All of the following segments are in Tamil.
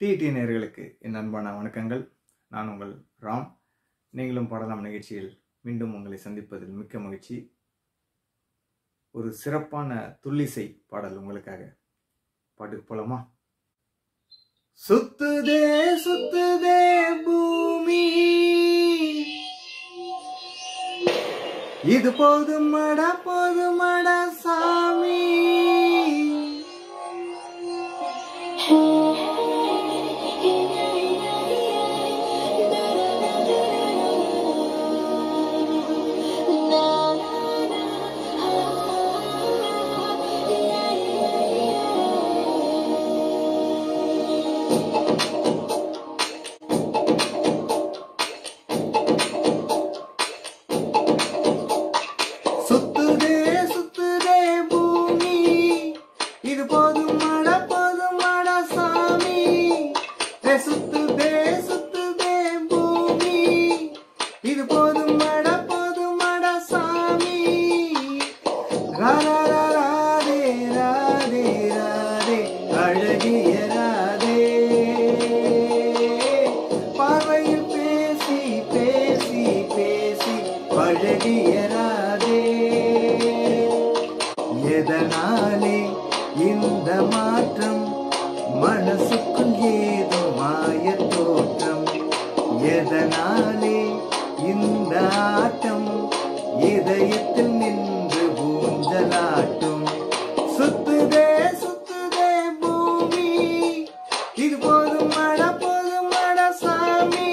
டிடி நேயர்களுக்கு என் அன்பான வணக்கங்கள் நான் உங்கள் ராம் நீங்களும் பாடலாம் நிகழ்ச்சியில் மீண்டும் உங்களை சந்திப்பதில் மிக்க மகிழ்ச்சி ஒரு சிறப்பான துள்ளிசை பாடல் உங்களுக்காக பாட்டு போலாமா சுத்துதே சுத்துதே பூமி இது போதுமடா போதுமடா சாமி சுத்துதே சுத்துதே பூமி இது போதுமடா போதுமடா சாமி ஏ சுத்துதே சுத்துதே பூமி இது போதுமடா போதுமடா சாமி ராரா ராதே ராதே ராதே அழகிய ராதே பார்வையில் பேசி பேசி பேசி பழகிய ராதே எதனாலே இந்த மாற்றம் மனசுக்குள் ஏதோ மாயத் தோற்றம் எதனாலே இந்த ஆட்டம் இதயத்தில் நின்று ஊஞ்சலாட்டும் சுத்துதே சுத்துதே பூமி இது போதும் மழை போதும் மழை சாமி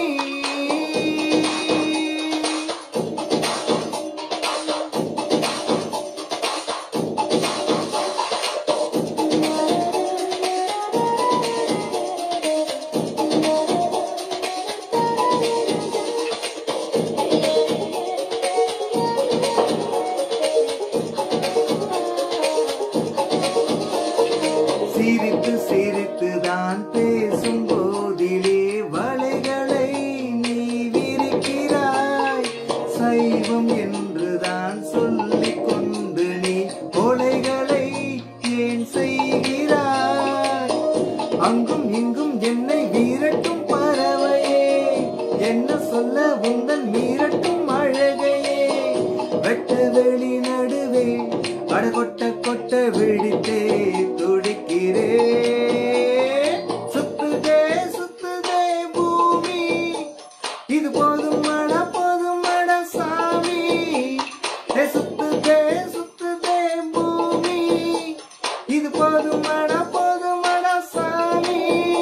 சிரித்து சிரித்து தான் பேசும் போதிலே வலைகளை நீ விரிக்கிறாய் சைவம் என்றுதான் சொல்லிக் கொண்டு நீ கொலைகளை ஏன் செய்கிறாய் அங்கும் இங்கும் என்னை வீரட்டும் பறவையே என்ன சொல்ல உங்கள் மீறட்டும் அழகையே வெட்ட வெளி நடுவே அட கொட்ட கொட்ட விழித்தே துடிக்கிறே சுத்துதே சுத்துதே பூமி இது போதும் மழை போதும் மழை சாமி ஏ சுத்துதே சுத்துதே பூமி இது போதும் மழை போதும் மழை சாமி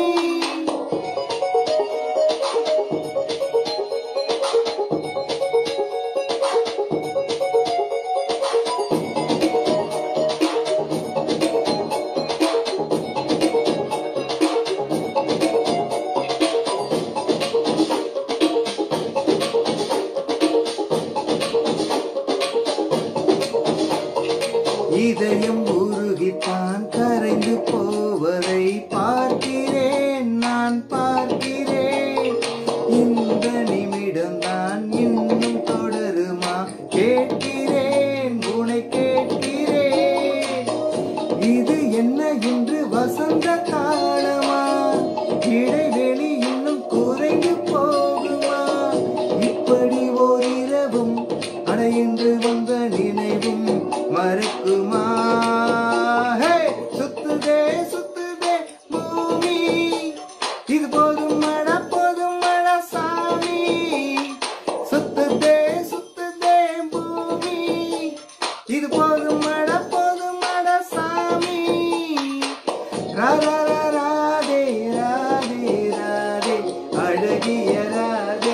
இதயம் உருகித்தான் கரைந்து போவதை பார்க்கிறேன் நான் பார்க்கிறேன் இந்த நிமிடம் தான் இன்னும் தொடருமா கேட்கிறேன் உனை கேட்கிறேன் இது என்ன இன்று வசந்த காலமா இடைவெளி இன்னும் குறைந்து போகுமா இப்படி ஓரிரவும் அடையின்று வந்த நினைவும் மறக்குமா ஹே! சுத்துதே சுத்துதே பூமி இது போதும் மழை போதும் மழை சாமி சுத்துதே சுத்துதே பூமி இது போதும் மழை போதும் மழை சாமி ராரா ராதே ராதே ராதே அழகிய ராதே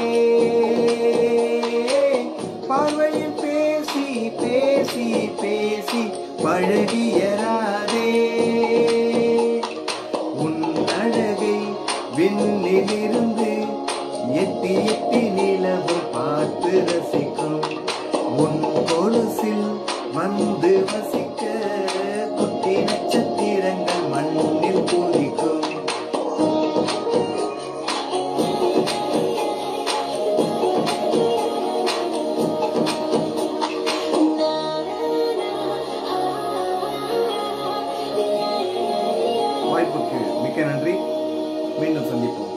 பார்வையில் பேசி பேசி பேசி பழகிய ராதே உன் அழகை விண்ணிலிருந்து எட்டி எட்டி நிலவு பார்த்து ரசிக்கும் உன் கொலுசில் வந்து வசிக்க குட்டி நட்சத்திரங்கள் மண்ணில் பூரிக்கும் வாய்ப்புக்கு மிக்க நன்றி மீண்டும் சந்திப்போம்